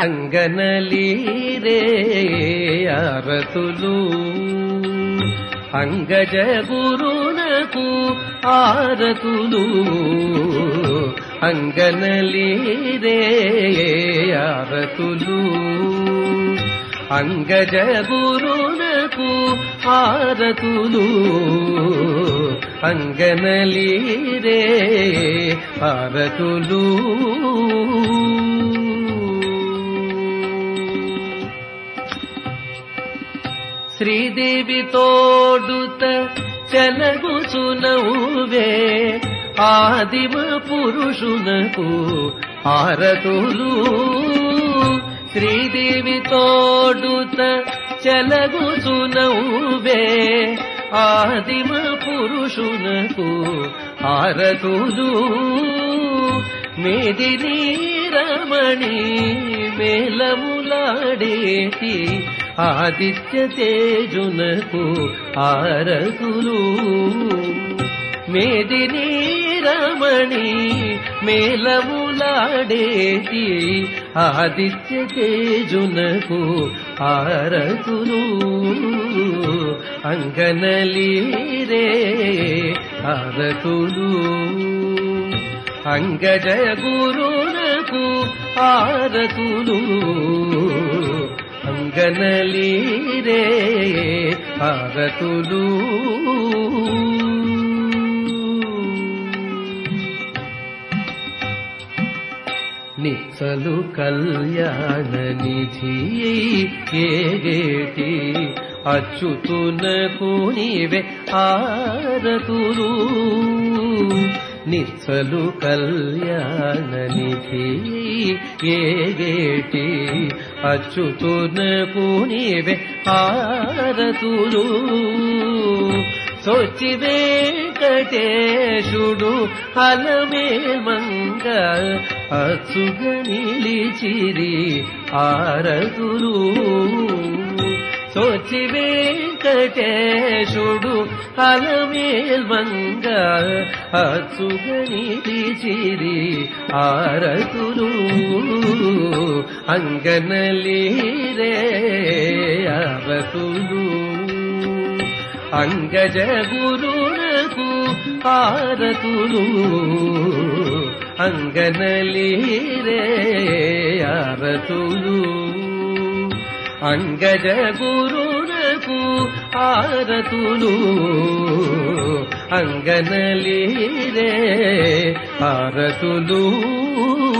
అంగనలీరే అరతులు అంగజ గురునకు ఆరతులు అంగనలీరే ఆరతులు అంగజ గురునకు ఆరతులు అంగనలీరే ఆరతులు శ్రీదేవి తోడుత చలగుచునవువే ఆదిమ పురుషునకు ఆరతులు శ్రీదేవి తోడుత చలగుచునవువే ఆదిమ పురుషునకు ఆరతులు మేదిని రమణి మేలములాడేటి ఆదిత్య తేజునకు ఆరతులు మేదిని రమణి మేలములాడేటి ఆదిత్య తేజునకు ఆరతులు అంగనలీరే ఆరతులు అంగజ గురునకు ఆరతులు అంగనలీరే ఆరతులు నిచ్చలు కళ్యాణ నిధి ఏగేటి అచ్యుతునకు నీవే ఆరతులు నిచ్చలు కళ్యాణ నిధి ఏగేటి అచ్యుతునకు నీవే ఆరతులు సోచి వెంకటేశుడు అలమే మంగ అచ్చుగ నిలిచిరి ఆరతులు సోచి వెంకటేశుడు అలమేల్ మంగ అచ్చుగ నిలిచిరి ఆరతులు అంగనలీరే ఆరతులు అంగజ గురునకు ఆరతులు అంగనలీరే ఆరతులు అంగజ గురునకు ఆరతులు అంగనలీరే ఆరతులు